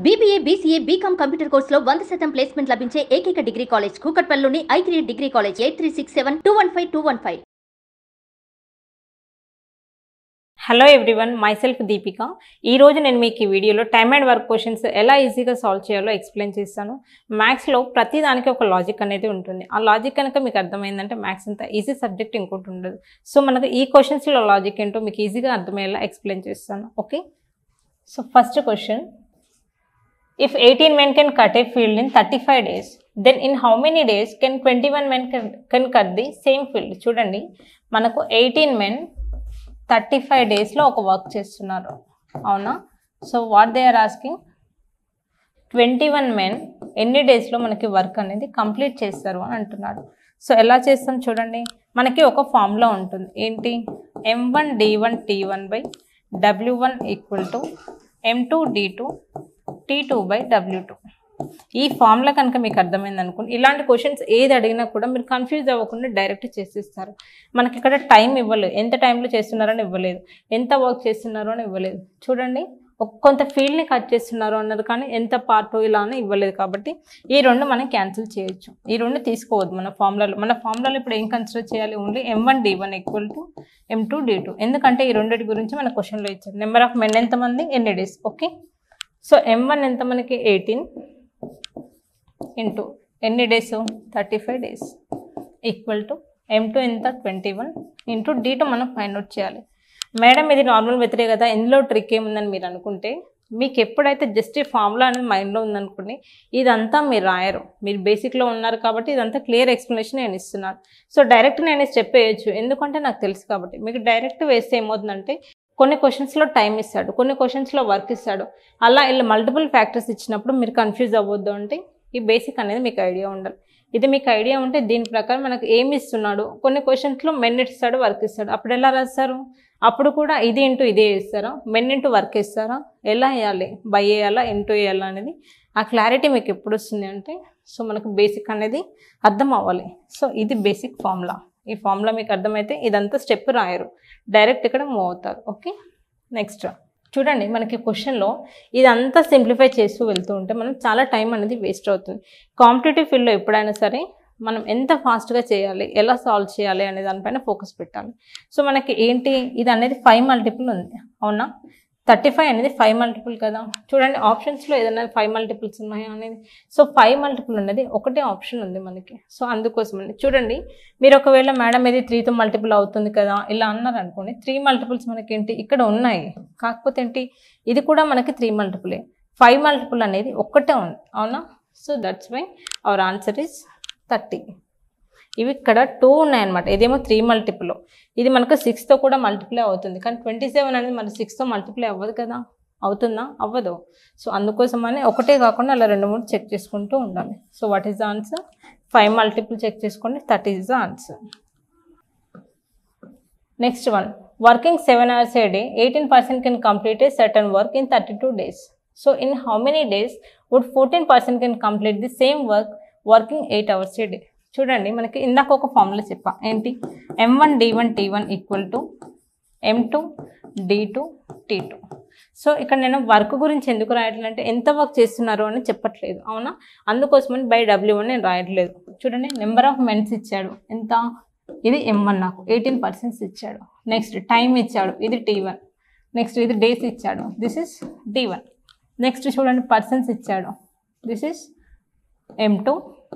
BBA BCA BCom computer కోర్సులో వంద శాతం ప్లేస్మెంట్ లభించే ఏకైక డిగ్రీ కాలేజ్ కూకట్పల్లిలోని I three degree college eight three six seven two one five two one five hello everyone myself Deepika ఈ రోజు నేను మీకు ఈ వీడియోలో టైమ్ అండ్ వర్క్ క్వశ్చన్స్ ఎలా ఈజీగా సాల్వ్ చేయాలో ఎక్స్ప్లెయిన్ చేస్తాను మ్యాథ్స్లో ప్రతి దానికి ఒక లాజిక్ అనేది ఉంటుంది ఆ లాజిక్ కనుక మీకు అర్థమైందంటే మ్యాథ్స్ అంత ఈజీ సబ్జెక్ట్ ఇంకోటి ఉండదు సో మనకు ఈ క్వశ్చన్స్లో లాజిక్ ఏంటో మీకు ఈజీగా అర్థమయ్యేలా ఎక్స్ప్లెయిన్ చేస్తాను okay so first question if eighteen men can cut a field in thirty five days then in how many days can twenty one men can cut the same field చూడండి మనకు eighteen men thirty five డేస్లో ఒక work చేస్తున్నారు అవునా so what they are asking twenty one men ఎన్ని డేస్లో మనకి work అనేది కంప్లీట్ చేస్తారు అని అంటున్నాడు సో ఎలా చేస్తాం చూడండి మనకి ఒక ఫార్ములా ఉంటుంది ఏంటి M one D one T one by W one equal to M two D two T two by W two ఈ ఫార్ములా కనుక మీకు అర్థమైంది అనుకోండి ఇలాంటి క్వశ్చన్స్ ఏది అడిగినా కూడా మీరు కన్ఫ్యూజ్ అవ్వకుండా డైరెక్ట్ చేసేస్తారు మనకి ఇక్కడ టైం ఇవ్వలేదు ఎంత టైంలో చేస్తున్నారని ఇవ్వలేదు ఎంత వర్క్ చేస్తున్నారో అని ఇవ్వలేదు చూడండి ఒక- కొంత ఫీల్డ్ని కట్ చేస్తున్నారు అన్నది కానీ ఎంత పార్ట్ ఇలా అని ఇవ్వలేదు కాబట్టి ఈ రెండు మనం క్యాన్సిల్ చేయొచ్చు ఈ రెండు తీసుకోవద్దు మన ఫార్ములాలో మన ఫార్ములాలో ఇప్పుడు ఏం కన్సిడర్ చేయాలి only M one D one equal to M two D two ఎందుకంటే ఈ రెండింటి గురించి మన క్వశ్చన్లో ఇచ్చారు నెంబర్ ఆఫ్ మెన్ ఎంతమంది ఎన్ని days okay so M one ఎంత మనకి ఎయిటీన్ ఇంటూ ఎన్ని days thirty five days equal to M two ఎంత twenty one into D two మనం ఫైండ్ అవుట్ చేయాలి మేడం ఇది నార్మల్ మెథడే కదా ఇందులో ట్రిక్ ఏముందని మీరు అనుకుంటే మీకు ఎప్పుడైతే జస్ట్ ఈ ఫార్ములా అనేది మైండ్లో ఉందనుకోండి ఇదంతా మీరు రాయరు మీరు బేసిక్లో ఉన్నారు కాబట్టి ఇదంతా క్లియర్ ఎక్స్ప్లెనేషన్ నేను ఇస్తున్నాను సో డైరెక్ట్ నేను స్టెప్ వేయచ్చు ఎందుకంటే నాకు తెలుసు కాబట్టి మీకు డైరెక్ట్ వేస్తే ఏమవుతుందంటే కొన్ని క్వశ్చన్స్లో టైం ఇస్తాడు కొన్ని క్వశ్చన్స్లో వర్క్ ఇస్తాడు అలా ఇలా మల్టిపుల్ ఫ్యాక్టర్స్ ఇచ్చినప్పుడు మీరు కన్ఫ్యూజ్ అవ్వద్దు అంటే ఈ బేసిక్ అనేది మీకు ఐడియా ఉండాలి ఇది మీకు ఐడియా ఉంటే దీని ప్రకారం మనకు ఏమి ఇస్తున్నాడు కొన్ని క్వశ్చన్స్లో మెన్ ఇస్తాడు వర్క్ ఇస్తాడు అప్పుడు ఎలా రాస్తారు అప్పుడు కూడా ఇది ఇంటూ ఇదే ఇస్తారా మెన్ ఇంటూ వర్క్ ఇస్తారా ఎలా వేయాలి బై వేయాలా ఇంటూ వేయాలా అనేది ఆ క్లారిటీ మీకు ఎప్పుడు వస్తుంది అంటే సో మనకు బేసిక్ అనేది అర్థం అవ్వాలి సో ఇది బేసిక్ ఫార్ములా ఈ ఫార్ములా మీకు అర్థమైతే ఇదంతా స్టెప్ రాయరు డైరెక్ట్ ఇక్కడ మూవ్ అవుతారు ఓకే నెక్స్ట్ చూడండి మనకి క్వశ్చన్లో ఇదంతా సింప్లిఫై చేస్తూ వెళ్తూ ఉంటే మనం చాలా టైం అనేది వేస్ట్ అవుతుంది కాంపిటేటివ్ ఫీల్డ్లో ఎప్పుడైనా సరే మనం ఎంత ఫాస్ట్గా చేయాలి ఎలా సాల్వ్ చేయాలి అనే దానిపైన ఫోకస్ పెట్టాలి సో మనకి ఏంటి ఇది అనేది ఫైవ్ మల్టిపుల్ ఉంది అవునా థర్టీ ఫైవ్ అనేది ఫైవ్ మల్టిపుల్ కదా చూడండి ఆప్షన్స్లో ఏదైనా ఫైవ్ మల్టిపుల్స్ ఉన్నాయా అనేది సో ఫైవ్ మల్టిపుల్ అనేది ఒకటే ఆప్షన్ ఉంది మనకి సో అందుకోసం అండి చూడండి మీరు ఒకవేళ మేడం ఇది త్రీతో మల్టిపుల్ అవుతుంది కదా ఇలా అన్నారు అనుకోండి త్రీ మల్టిపుల్స్ మనకి ఏంటి ఇక్కడ ఉన్నాయి కాకపోతే ఏంటి ఇది కూడా మనకి త్రీ మల్టిపులే ఫైవ్ మల్టిపుల్ అనేది ఒక్కటే ఉంది అవునా so that's why our answer is thirty ఇవి ఇక్కడ టూ ఉన్నాయన్నమాట ఇదేమో త్రీ మల్టిపుల్ ఇది మనకు సిక్స్తో కూడా మల్టిప్లై అవుతుంది కానీ ట్వంటీ సెవెన్ అనేది మన సిక్స్తో మల్టిప్లై అవ్వదు కదా అవుతుందా అవ్వదు సో అందుకోసమని ఒకటే కాకుండా అలా రెండు మూడు చెక్ చేసుకుంటూ ఉండాలి so what is the answer five multiple check చేసుకోండి thirty is the answer next one working seven hours a day eighteen percent can complete a certain work in thirty two days so in how many days would fourteen percent can complete the same work working eight hours a day చూడండి మనకి ఇందాక ఒక formula చెప్పా ఏంటి M one D one T one equal to M two D two T two so ఇక్కడ నేను work గురించి ఎందుకు రాయట్లేదంటే ఎంత వర్క్ చేస్తున్నారు అని చెప్పట్లేదు అవునా అందుకోసమని బై డబ్ల్యూ వన్ నేను రాయట్లేదు చూడండి నెంబర్ ఆఫ్ మెన్స్ ఇచ్చాడు ఎంత ఇది ఎం వన్ నాకు ఎయిటీన్ పర్సెంట్స్ ఇచ్చాడు నెక్స్ట్ టైం ఇచ్చాడు ఇది టీ వన్ నెక్స్ట్ ఇది డేస్ ఇచ్చాడు this is T one next చూడండి పర్సన్స్ ఇచ్చాడు this is M two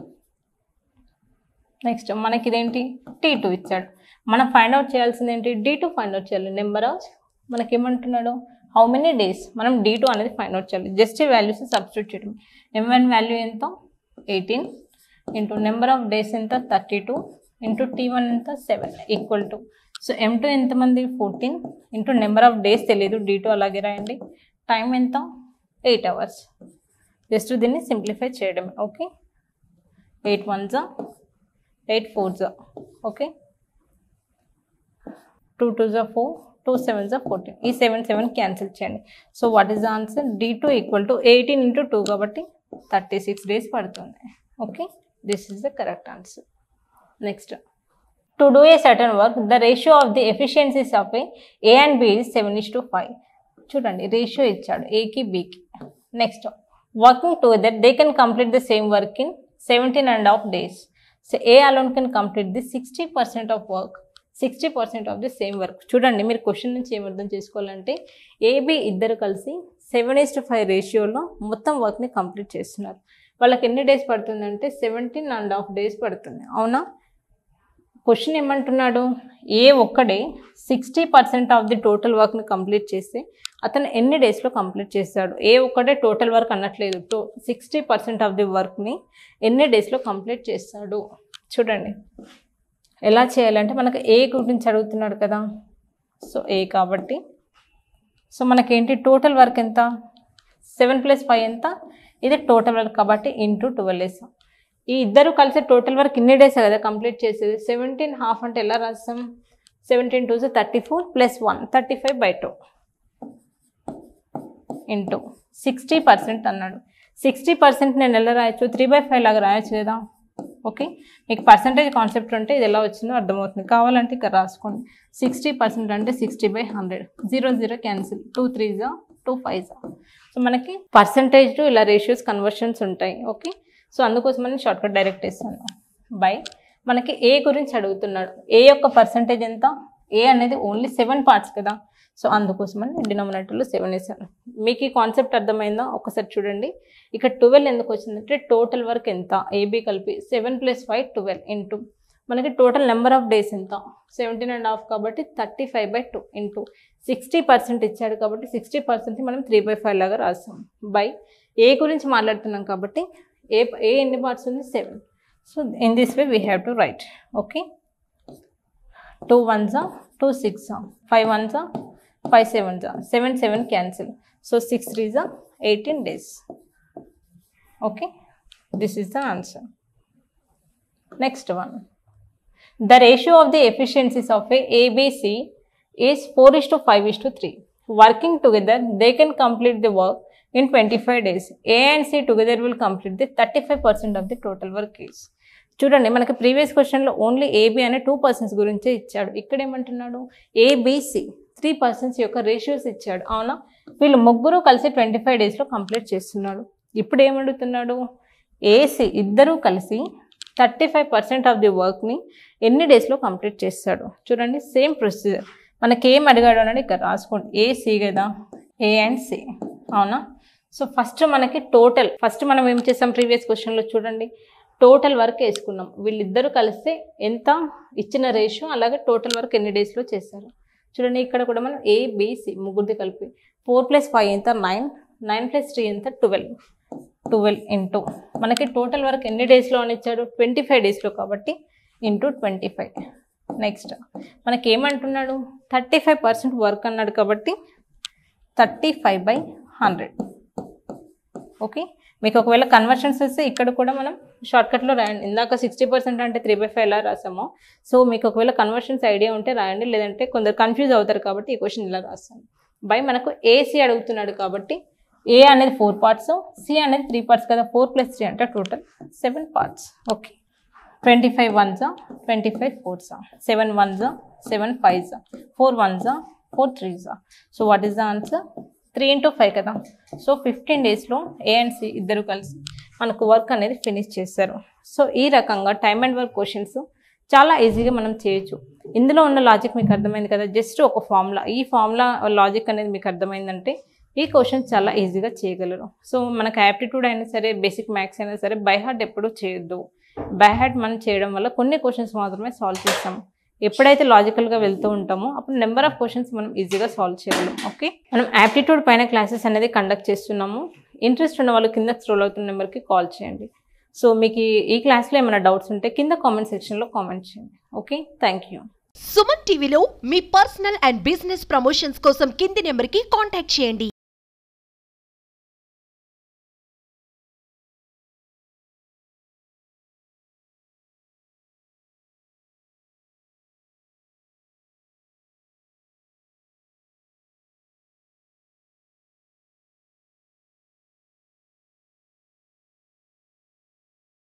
next మనకి ఇదేంటి టీ టూ ఇచ్చాడు మనం ఫైండ్ అవుట్ చేయాల్సింది ఏంటి డి టూ ఫైండ్ అవుట్ చేయాలి నెంబర్ ఆఫ్ మనకి ఏమంటున్నాడు హౌ మెనీ డేస్ మనం డి టూ అనేది ఫైండ్ అవుట్ చేయాలి జస్ట్ ఈ వాల్యూస్ సబ్స్టిట్యూట్ చేయడం ఎం వన్ వాల్యూ ఎంత eighteen into number of days ఎంత thirty two into T one ఎంత seven equal to so M two ఎంతమంది fourteen into number of days తెలియదు D two అలాగే రాయండి టైం ఎంత ఎయిట్ అవర్స్ జస్ట్ దీన్ని సింప్లిఫై చేయడమే ఓకే ఎయిట్ వన్ జా ఎయిట్ ఫోర్ జా ఓకే టూ టూ జా ఫోర్ టూ సెవెన్ జా ఫోర్టీన్ ఈ సెవెన్ సెవెన్ క్యాన్సిల్ చేయండి so what is the answer D two equal to eighteen into two కాబట్టి thirty six days పడుతుంది okay this is the correct answer next to do a certain work the ratio of the efficiencies of A A and B is seven is to five చూడండి ratio ఇచ్చాడు ఏకి బికి next working together they can complete the same work in seventeen and half days so A alone can complete the sixty percent of work sixty percent of the same work చూడండి మీరు question నుంచి ఏం అర్థం చేసుకోవాలంటే AB ఇద్దరు కలిసి seven is to five రేషియోలో మొత్తం వర్క్ని కంప్లీట్ చేస్తున్నారు వాళ్ళకి ఎన్ని డేస్ పడుతుందంటే సెవెంటీన్ అండ్ హాఫ్ డేస్ పడుతుంది అవునా క్వశ్చన్ ఏమంటున్నాడు ఏ ఒక్కడే sixty percent of the total వర్క్ని కంప్లీట్ చేస్తే అతను ఎన్ని డేస్లో కంప్లీట్ చేస్తాడు ఏ ఒక్కడే టోటల్ వర్క్ అనట్లేదు to sixty percent of the వర్క్ని ఎన్ని డేస్లో కంప్లీట్ చేస్తాడు చూడండి ఎలా చేయాలంటే మనకు ఏ గురించి అడుగుతున్నాడు కదా సో ఏ కాబట్టి సో మనకేంటి టోటల్ వర్క్ ఎంత సెవెన్ ప్లస్ ఫైవ్ ఎంత ఇది టోటల్ వర్క్ కాబట్టి ఇంటూ ట్వెల్వ్ వేసాం ఈ ఇద్దరు కలిసి టోటల్ వర్క్ ఇన్ని డేస్ కదా కంప్లీట్ చేసేది సెవెంటీన్ హాఫ్ అంటే ఎలా రాస్తాం seventeen two thirty four plus one thirty five by two into sixty percent అన్నాడు సిక్స్టీ పర్సెంట్ నేను ఎలా రాయొచ్చు త్రీ బై ఫైవ్ లాగా రాయొచ్చు కదా ఓకే మీకు పర్సంటేజ్ కాన్సెప్ట్ ఉంటే ఇది ఎలా వచ్చిందో అర్థమవుతుంది కావాలంటే ఇక్కడ రాసుకోండి సిక్స్టీ పర్సెంట్ అంటే sixty by hundred zero zero cancel two three జా టూ ఫైవ్ జా సో మనకి పర్సంటేజ్ ఇలా రేషియోస్ కన్వర్షన్స్ ఉంటాయి ఓకే సో అందుకోసమని షార్ట్కట్ డైరెక్ట్ వేస్తాను బై మనకి ఏ గురించి అడుగుతున్నాడు ఏ యొక్క పర్సంటేజ్ ఎంత ఏ అనేది ఓన్లీ సెవెన్ పార్ట్స్ కదా సో అందుకోసమని డినామినేటర్లో సెవెన్ వేసాను మీకు ఈ కాన్సెప్ట్ అర్థమైందా ఒకసారి చూడండి ఇక్కడ ట్వెల్వ్ ఎందుకు వచ్చిందంటే టోటల్ వర్క్ ఎంత ఏబీ కలిపి seven plus five twelve into మనకి టోటల్ నెంబర్ ఆఫ్ డేస్ ఎంత సెవెంటీన్ అండ్ హాఫ్ కాబట్టి thirty five by two into sixty percent ఇచ్చాడు కాబట్టి సిక్స్టీ పర్సెంట్ మనం త్రీ బై ఫైవ్ లాగా రాస్తాం బై ఏ గురించి మాట్లాడుతున్నాం కాబట్టి ఏ ఏ ఎన్ని పార్ట్స్ ఉంది seven so in this way we have to write okay two వన్సా టూ సిక్సా ఫైవ్ వన్సా ఫైవ్ సెవెన్సా seven seven cancel so six త్రీజా eighteen days okay this is the answer next one the ratio of the efficiencies of a abc is 4 is to 5 is to 3 working together they can complete the work in 25 days a and c together will complete the 35% of the total work is చూడండి మనకి previous క్వశ్చన్లో only A B అనే two persons గురించే ఇచ్చాడు ఇక్కడ ఏమంటున్నాడు A B C three persons యొక్క ratios ఇచ్చాడు అవునా వీళ్ళు ముగ్గురు కలిసి ట్వంటీ ఫైవ్ డేస్లో కంప్లీట్ చేస్తున్నాడు ఇప్పుడు ఏమడుగుతున్నాడు ఏసీ ఇద్దరూ కలిసి thirty five percent of the వర్క్ని ఎన్ని డేస్లో కంప్లీట్ చేస్తాడు చూడండి సేమ్ ప్రొసీజర్ మనకి ఏం అడిగాడు అని ఇక్కడ రాసుకోండి ఏసీ కదా ఏ అండ్ సి అవునా సో ఫస్ట్ మనకి టోటల్ ఫస్ట్ మనం ఏం చేసాం ప్రీవియస్ క్వశ్చన్లో చూడండి టోటల్ వర్క్ వేసుకున్నాం వీళ్ళిద్దరూ కలిస్తే ఎంత ఇచ్చిన రేషియో అలాగే టోటల్ వర్క్ ఎన్ని డేస్లో చేస్తారు చూడండి ఇక్కడ కూడా మనం ఏబిసి ముగ్గురిది కలిపి ఫోర్ ప్లస్ ఫైవ్ ఎంత నైన్ నైన్ ప్లస్ త్రీ ఎంత ట్వెల్వ్ ట్వెల్వ్ ఇంటూ మనకి టోటల్ వర్క్ ఎన్ని డేస్లో అని ఇచ్చాడు ట్వంటీ ఫైవ్ డేస్లో కాబట్టి ఇంటూ ట్వంటీ ఫైవ్ నెక్స్ట్ మనకి ఏమంటున్నాడు థర్టీ ఫైవ్ పర్సెంట్ వర్క్ అన్నాడు కాబట్టి thirty five by hundred okay మీకు ఒకవేళ కన్వర్షన్స్ వస్తే ఇక్కడ కూడా మనం షార్ట్కట్లో రాయండి ఇందాక సిక్స్టీ పర్సెంట్ అంటే త్రీ బై ఫైవ్ ఎలా రాసామో సో మీకు ఒకవేళ కన్వర్షన్స్ ఐడియా ఉంటే రాయండి లేదంటే కొందరు కన్ఫ్యూజ్ అవుతారు కాబట్టి ఈ క్వశ్చన్ ఇలా రాస్తాను బై మనకు ఏసీ అడుగుతున్నాడు కాబట్టి ఏ అనేది ఫోర్ పార్ట్స్ సి అనేది త్రీ పార్ట్స్ కదా ఫోర్ ప్లస్ త్రీ అంటే total seven parts okay twenty five వన్సా ట్వంటీ ఫైవ్ ఫోర్సా సెవెన్ వన్సా సెవెన్ ఫైవ్సా ఫోర్ వన్సా ఫోర్ త్రీసా so what is the answer three into five కదా సో ఫిఫ్టీన్ డేస్లో ఏ అండ్ సి ఇద్దరు కలిసి మనకు వర్క్ అనేది ఫినిష్ చేస్తారు సో ఈ రకంగా టైమ్ అండ్ వర్క్ క్వశ్చన్స్ చాలా ఈజీగా మనం చేయొచ్చు ఇందులో ఉన్న లాజిక్ మీకు అర్థమైంది కదా జస్ట్ ఒక ఫార్ములా ఈ ఫార్ములా లాజిక్ అనేది మీకు అర్థమైందంటే ఈ క్వశ్చన్ చాలా ఈజీగా చేయగలరు సో మనకు యాప్టిట్యూడ్ అయినా సరే బేసిక్ మ్యాథ్స్ అయినా సరే బై హార్ట్ ఎప్పుడూ చేయొద్దు బై హార్ట్ మనం చేయడం వల్ల కొన్ని క్వశ్చన్స్ మాత్రమే సాల్వ్ చేస్తాం ఎప్పుడైతే లాజికల్గా వెళ్తూ ఉంటామో అప్పుడు నెంబర్ ఆఫ్ క్వశ్చన్స్ మనం ఈజీగా సాల్వ్ చేయగలం ఓకే మనం యాప్టిట్యూడ్ పైన క్లాసెస్ అనేది కండక్ట్ చేస్తున్నాము ఇంట్రెస్ట్ ఉన్న వాళ్ళు కింద స్క్రోల్ అవుతున్న నెంబర్కి కాల్ చేయండి సో మీకు ఈ- ఈ క్లాస్లో ఏమైనా డౌట్స్ ఉంటే కింద కామెంట్ సెక్షన్లో కామెంట్ చేయండి ఓకే థ్యాంక్ యూ సుమన్ టీవీలో మీ పర్సనల్ అండ్ బిజినెస్ ప్రమోషన్స్ కోసం కింది నెంబర్కి కాంటాక్ట్ చేయండి